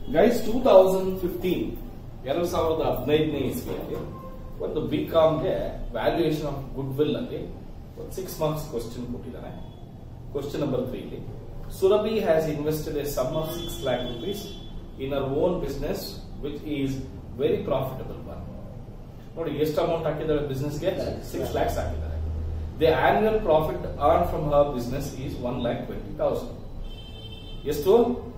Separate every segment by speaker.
Speaker 1: Guys two thousand fifteen ಎರಡು ಸಾವಿರದ ಹದಿನೈದನೇ ಇಸ್ವಿಯಲ್ಲಿ ಒಂದು ಬಿ ಕಾಮ್ಗೆ ವ್ಯಾಲ್ಯೂಯೇಷನ್ ಆಫ್ ಗುಡ್ ವಿಲ್ ಅಲ್ಲಿ ಒಂದು ಸಿಕ್ಸ್ ಮಾರ್ಕ್ಸ್ ಕ್ವಶನ್ ಕೊಟ್ಟಿದ್ದಾನೆ ಕ್ವಶನ್ ನಂಬರ್ ತ್ರೀ ಇಲ್ಲಿ Surabhi has invested a sum of six lakh rupees in our own business which is very profitable one ನೋಡಿ ಎಷ್ಟು ಅಮೌಂಟ್ ಹಾಕಿದ್ದಾರೆ ಬಿಸ್ನೆಸ್ಗೆ ಸಿಕ್ಸ್ ಲ್ಯಾಕ್ಸ್ ಹಾಕಿದ್ದಾರೆ the annual profit earn from her business is one lakh twenty thousand ಎಷ್ಟು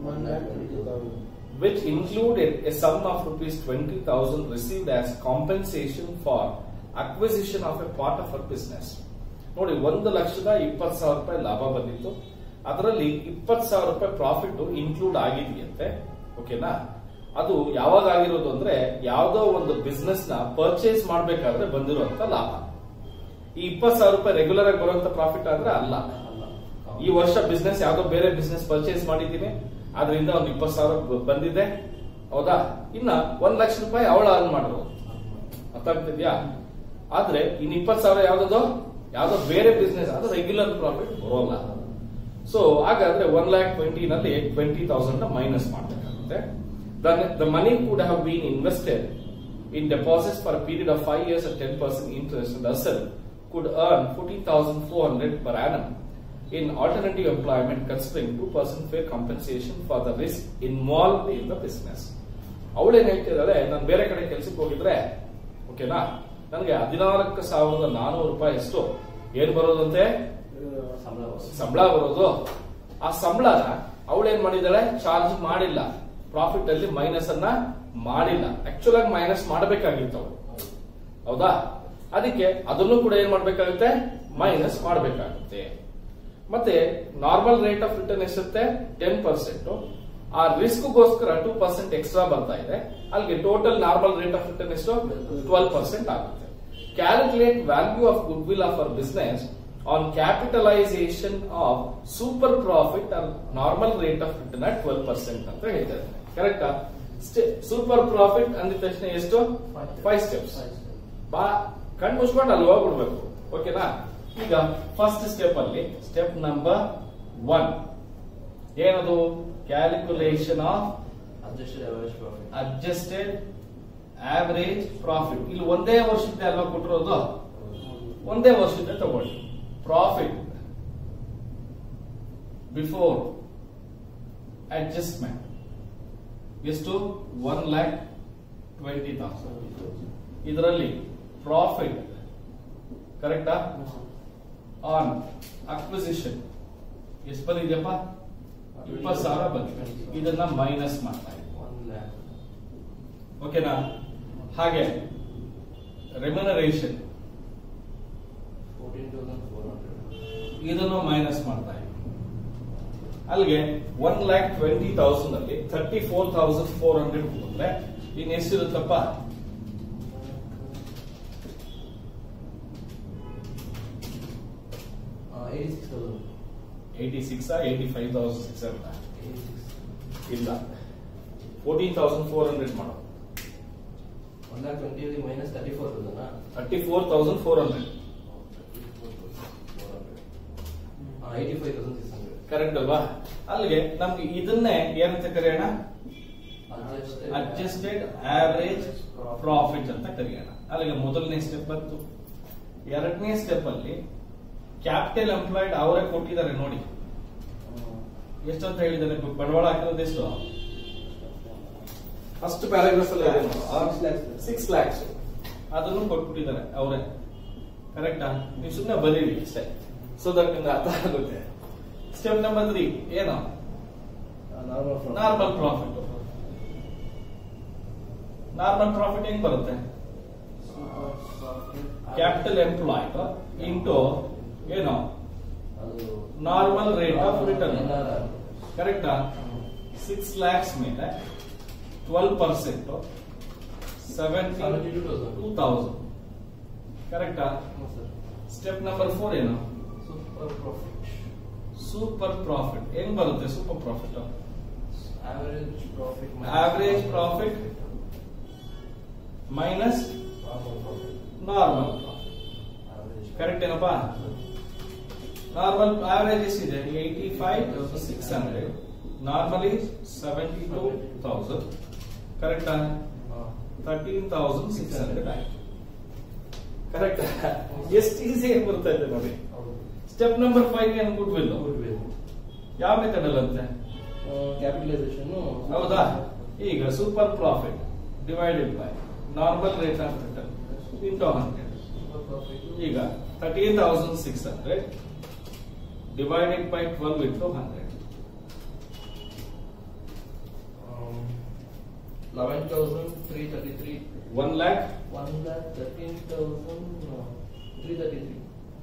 Speaker 1: which included a sum of rupees 20,000 received as compensation for acquisition of a part of her business. ನೋಡಿ ಒಂದು ಲಕ್ಷದ ಇಪ್ಪತ್ತು ಸಾವಿರ ರೂಪಾಯಿ ಲಾಭ ಬಂದಿತ್ತು ಅದರಲ್ಲಿ ಇಪ್ಪತ್ತು ಸಾವಿರ ರೂಪಾಯಿ ಪ್ರಾಫಿಟ್ ಇನ್ಕ್ಲೂಡ್ ಆಗಿದೆಯಂತೆ ಓಕೆನಾ ಅದು ಯಾವಾಗ ಆಗಿರೋದು ಅಂದ್ರೆ ಯಾವುದೋ ಒಂದು ಬಿಸ್ನೆಸ್ ನ ಪರ್ಚೇಸ್ ಮಾಡಬೇಕಾದ್ರೆ ಬಂದಿರುವಂತ ಲಾಭ ಈ ಇಪ್ಪತ್ತು ಸಾವಿರ ರೂಪಾಯಿ ರೆಗ್ಯುಲರ್ ಆಗಿ ಬರುವಂತ ಪ್ರಾಫಿಟ್ ಆದ್ರೆ ಅಲ್ಲ ಈ ವರ್ಷ ಬಿಸ್ನೆಸ್ ಯಾವ್ದೋ ಬೇರೆ ಬಿಸ್ನೆಸ್ ಪರ್ಚೇಸ್ ಮಾಡಿದ್ದೀನಿ ಅದರಿಂದ ಒಂದು ಇಪ್ಪತ್ತು ಸಾವಿರ ಬ- ಬಂದಿದೆ ಹೌದಾ ಇನ್ನ ಒಂದ್ ಲಕ್ಷ ರೂಪಾಯಿ ಅವಳ ಅರ್ನ್ ಮಾಡಿರೋದು ಅರ್ಥ ಆಗ್ತಿದ್ಯಾ ಆದ್ರೆ ಇನ್ ಇಪ್ಪತ್ತು ಸಾವಿರ ಯಾವ್ದದು ಯಾವ್ದೋ ಬೇರೆ ಬಿಸ್ನೆಸ್ ಅದು ರೆಗ್ಯುಲರ್ ಪ್ರಾಫಿಟ್ ಬರೋಲ್ಲ ಸೊ ಹಾಗಾದ್ರೆ ಒನ್ ಲ್ಯಾಕ್ ಟ್ವೆಂಟಿ ನಲ್ಲಿ ಟ್ವೆಂಟಿ ತೌಸಂಡ್ ಮೈನಸ್ ಮಾಡಬೇಕಾಗುತ್ತೆ the money could have been invested in deposits for period of five years at ten percent interest ಅಸಲ್ could earn fourteen thousand four hundred per annum in alternative employment considering 2% fair compensation for the risk involved in the business. ಅವಳೇನ್ ಹೇಳ್ತಿದ್ದಾಳೆ ನಾನು ಬೇರೆ ಕಡೆ ಕೆಲಸಕ್ಕೆ ಹೋಗಿದ್ರೆ ಓಕೆನಾ ನನಗೆ ಹದಿನಾಲ್ಕು ಸಾವಿರದ ನಾನೂರು ರೂಪಾಯಿ ಎಷ್ಟು ಏನ್ ಬರೋದಂತೆ ಸಂಬಳ ಬರೋದು ಆ ಸಂಬಳನ ಅವಳೇನ್ ಮಾಡಿದಾಳೆ ಚಾರ್ಜ್ ಮಾಡಿಲ್ಲ ಪ್ರಾಫಿಟ್ ಅಲ್ಲಿ ಮೈನಸ್ ಅನ್ನ ಮಾಡಿಲ್ಲ ಆಕ್ಚುಲ್ ಆಗಿ ಮೈನಸ್ ಮಾಡಬೇಕಾಗಿತ್ತು ಅವಳು ಹೌದಾ ಅದಕ್ಕೆ ಅದನ್ನು ಕೂಡ ಏನ್ ಮಾಡ್ಬೇಕಾಗುತ್ತೆ ಮೈನಸ್ ಮಾಡಬೇಕಾಗುತ್ತೆ ಮತ್ತೆ ನಾರ್ಮಲ್ ರೇಟ್ ಆಫ್ ರಿಟರ್ನ್ ಎಷ್ಟಿರುತ್ತೆ ಟೆನ್ ಪರ್ಸೆಂಟ್ ಆ ರಿಸ್ಕ್ ಗೋಸ್ಕರ ಟೂ ಪರ್ಸೆಂಟ್ ಎಕ್ಸ್ಟ್ರಾ ಬರ್ತಾ ಇದೆ ಅಲ್ಲಿಗೆ total normal rate of return ಎಷ್ಟು ಟ್ವೆಲ್ ಪರ್ಸೆಂಟ್ ಆಗುತ್ತೆ calculate value of goodwill of our business on capitalisation of super profit or normal rate of return at twelve percent ಅಂತ ಹೇಳ್ತಾರೆ ಕರೆಕ್ಟಾ super profit ಅಂದಿದ ತಕ್ಷಣ ಎಷ್ಟು ಫೈವ್ ಸ್ಟೆಪ್ಸ್ ಬಾ ಕಣ್ ಮುಚ್ಕೊಂಡು ಅಲ್ಲಿ ಹೋಗ್ಬಿಡ್ಬೇಕು ಓಕೆನಾ ಈಗ ಫಸ್ಟ್ ಸ್ಟೆಪ್ ಅಲ್ಲಿ ಸ್ಟೆಪ್ ನಂಬರ್ ಒನ್ ಏನದು calculation of
Speaker 2: Adjusted average profit.
Speaker 1: Adjusted average profit ಇಲ್ಲಿ ಒಂದೇ ವರ್ಷದ ಅಲ್ವಾ ಕೊಟ್ಟಿರೋದು ಒಂದೇ ವರ್ಷದ ತಗೊಳ್ಳಿ ಪ್ರಾಫಿಟ್ ಬಿಫೋರ್ ಅಡ್ಜಸ್ಟ್ಮೆಂಟ್ ಎಷ್ಟು ಒನ್ ಲ್ಯಾಕ್ ಟ್ವೆಂಟಿ ತೌಸಂಡ್ ಇದರಲ್ಲಿ ಪ್ರಾಫಿಟ್ ಕರೆಕ್ಟಾ ಆನ್ ಅಕ್ವಿಸಿಷನ್ ಎಷ್ಟು ಬಂದಿದೆಯಪ್ಪ ಇಪ್ಪತ್ತು ಸಾವಿರ ಬಂದಿದೆ ಇದನ್ನ ಮೈನಸ್ ಮಾಡ್ತಾ ಇದ್ದೀವಿ
Speaker 2: One lakh.
Speaker 1: ಓಕೆನಾ ಹಾಗೆ remuneration
Speaker 2: Fourteen thousand four hundred.
Speaker 1: ಇದನ್ನು ಮೈನಸ್ ಮಾಡ್ತಾ ಇದ್ದೀವಿ ಅಲ್ಲಿಗೆ ಒನ್ ಲ್ಯಾಕ್ ಟ್ವೆಂಟಿ ತೌಸಂಡ್ ಅಲ್ಲಿ thirty four thousand four hundred ಹೋದ್ರೆ ಇನ್ ಎಷ್ಟಿರುತ್ತಪ್ಪ
Speaker 2: Uh, eighty-six thousand.
Speaker 1: Eighty six eighty five thousand six hundred
Speaker 2: Eighty-six.
Speaker 1: ಇಲ್ಲ ಫೋರ್ಟೀನ್ ತೌಸಂಡ್ ಫೋರ್ ಹಂಡ್ರೆಡ್ ಮಾಡೋ
Speaker 2: One lakh twenty is minus thirty-four thousand, huh?
Speaker 1: Thirty four thousand four hundred
Speaker 2: Uh, eighty-five thousand six hundred.
Speaker 1: Correct ಅಲ್ವಾ ಅಲ್ಲಿಗೆ ನಮ್ಗೆ ಇದನ್ನೇ ಏನಂತ ಕರೆಯೋಣ
Speaker 2: Adjusted.
Speaker 1: Adjusted average profit ಅಂತ ಕರೆಯೋಣ ಅಲ್ಲಿಗೆ ಮೊದಲನೇ ಸ್ಟೆಪ್ ಬಂತು ಎರಡನೇ ಸ್ಟೆಪ್ ಅಲ್ಲಿ ಕ್ಯಾಪಿಟಲ್ ಎಂಪ್ಲಾಯ್ಡ್ ಅವರೇ ಕೊಟ್ಟಿದ್ದಾರೆ ನೋಡಿ ಎಷ್ಟು ಅಂತ ಹೇಳಿದ್ದಾರೆ ಬ- ಬಂಡವಾಳ ಹಾಕಿರೋದು ಎಷ್ಟು ಫಸ್ಟ್ ಪ್ಯಾರಾಗ್ರಾಫ್ ಅಲ್ಲಿ
Speaker 2: Six lakhs.
Speaker 1: ಸಿಕ್ಸ್ ಲ್ಯಾಕ್ಸ್ ಅದನ್ನು ಕೊಟ್ಬಿಟ್ಟಿದ್ದಾರೆ ಅವರೇ ಕರೆಕ್ಟಾ ನೀವು ಸುಮ್ಮನೆ ಬರೀರಿ ಅಷ್ಟೇ ಸೊ ದಟ್ ನಿಮ್ಗೆ ಅರ್ಥ ಆಗುತ್ತೆ ಸ್ಟೆಪ್ ನಂಬರ್ ತ್ರೀ ಏನು
Speaker 2: Uh, normal profit.
Speaker 1: Normal profit normal profit ಹೆಂಗ್ ಬರುತ್ತೆ
Speaker 2: Super profit.
Speaker 1: Capital employed into ಏನು
Speaker 2: ಅದು
Speaker 1: normal rate of return
Speaker 2: NRR.
Speaker 1: ಕರೆಕ್ಟಾ ಸಿಕ್ಸ್ ಲ್ಯಾಕ್ಸ್ ಮೇಲೆ twelve percent seventy
Speaker 2: Seventy-two thousand.
Speaker 1: Two thousand ಕರೆಕ್ಟಾ
Speaker 2: No, sir.
Speaker 1: Step number four ಏನು
Speaker 2: Super profit.
Speaker 1: Super profit ಹೆಂಗ್ ಬರುತ್ತೆ super profit
Speaker 2: Average profit. minus
Speaker 1: Average
Speaker 2: normal
Speaker 1: profit. Minus
Speaker 2: Normal profit.
Speaker 1: Normal
Speaker 2: Average.
Speaker 1: Correct ಏನಪ್ಪಾ normal average ಎಷ್ಟಿದೆ eighty five six hundred normally seventy two thousand ಕರೆಕ್ಟಾ thirteen thousand six hundred ಆಯ್ತು correct ಎಷ್ಟು easy ಆಗಿ ಬರ್ತಾ ಇದೆ ನೋಡಿ ಸ್ಟೆಪ್ ನಂಬರ್ ಫೈವ್ ಏನು ಗುಡ್ ವಿಲ್ ಯಾವ ಮೆಥಡ್ ಅಲ್ಲಂತೆ
Speaker 2: ಕ್ಯಾಪಿಟಲೈಸೇಷನ್
Speaker 1: ಹೌದಾ ಈಗ super profit divided by normal rate of return into hundred ಈಗ thirteen thousand six hundred divided by twelve into hundred
Speaker 2: eleven thousand three thirty three
Speaker 1: one lakh
Speaker 2: one lakh thirteen thousand three thirty three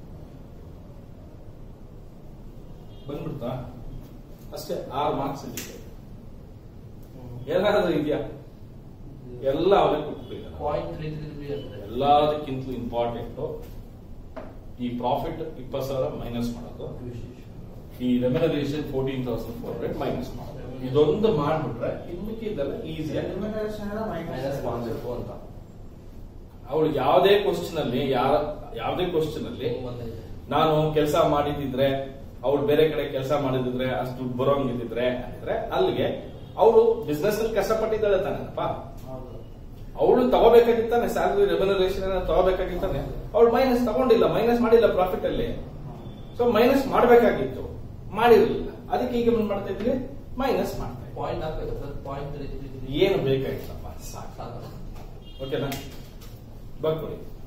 Speaker 1: ಬಂದ್ಬಿಡ್ತಾ ಅಷ್ಟೇ ಆರು marks ಇದಕ್ಕೆ ಏನಾದ್ರೂ ಇದೆಯಾ ಎಲ್ಲ ಅವರೇ ಕೊಟ್ಬಿಟ್ಟಿದ್ದಾರೆ
Speaker 2: ಪಾಯಿಂಟ್ ತ್ರೀ ತ್ರೀ ತ್ರೀ ಅಂತ
Speaker 1: ಎಲ್ಲದಕ್ಕಿಂತ ಇಂಪಾರ್ಟೆಂಟ್ ಈ ಪ್ರಾಫಿಟ್ ಇಪ್ಪತ್ತು ಸಾವಿರ ಮೈನಸ್ ಮಾಡೋದು ಈ remuneration fourteen thousand four hundred minus ಮಾಡೋದು ಇದೊಂದು ಮಾಡ್ಬಿಟ್ರೆ ಇನ್ಮಿಕ್ಕಿದ್ದೆಲ್ಲ ಈಸಿಯಾಗಿ
Speaker 2: ಮೈನಸ್ ಮಾಡಬೇಕು ಅಂತ
Speaker 1: ಅವಳು ಯಾವುದೇ ಕ್ವಶನ್ ಅಲ್ಲಿ ಯಾರ ಯಾವುದೇ ಕ್ವಶನ್ ಅಲ್ಲಿ
Speaker 2: ಹೆಂಗ್ ಬಂದೈತೆ
Speaker 1: ನಾನು ಕೆಲಸ ಮಾಡಿದಿದ್ರೆ ಅವಳು ಬೇರೆ ಕಡೆ ಕೆಲಸ ಮಾಡಿದಿದ್ರೆ ಅಷ್ಟು ದುಡ್ಡು ಬರೋಂಗಿದ್ರೆ ಅಂದ್ರೆ ಅಲ್ಲಿಗೆ ಅವಳು ಬಿಸ್ನೆಸ್ ಅಲ್ಲಿ ಕಷ್ಟಪಟ್ಟಿದ್ದಾಳೆ ತಾನೇನಪ್ಪ ಅವಳು ತಗೋಬೇಕಾಗಿತ್ತಾನೆ ಸ್ಯಾಲರಿ ರೆಮ್ಯುನರೇಷನ್ ತಗೋಬೇಕಾಗಿತ್ತಾನೆ ಅವಳು ಮೈನಸ್ ತಗೊಂಡಿಲ್ಲ ಮೈನಸ್ ಮಾಡಿಲ್ಲ ಪ್ರಾಫಿಟ್ ಅಲ್ಲಿ ಸೊ ಮೈನಸ್ ಮಾಡಬೇಕಾಗಿತ್ತು ಮಾಡಿರಲಿಲ್ಲ ಅದಕ್ಕೆ ಈಗ ಏನ್ ಮಾಡ್ತಾ ಇದ್ವಿ ಮೈನಸ್ ಮಾಡ್ತಾ ಇದ್ವಿ
Speaker 2: ಪಾಯಿಂಟ್ ಹಾಕ್ಬೇಕು sir point three three three
Speaker 1: ಏನು ಬೇಕಾಗಿತ್ತಪ್ಪ ಸಾಕು
Speaker 2: ಸಾಕು
Speaker 1: ಓಕೆನಾ ಬರ್ಕೊಳ್ಳಿ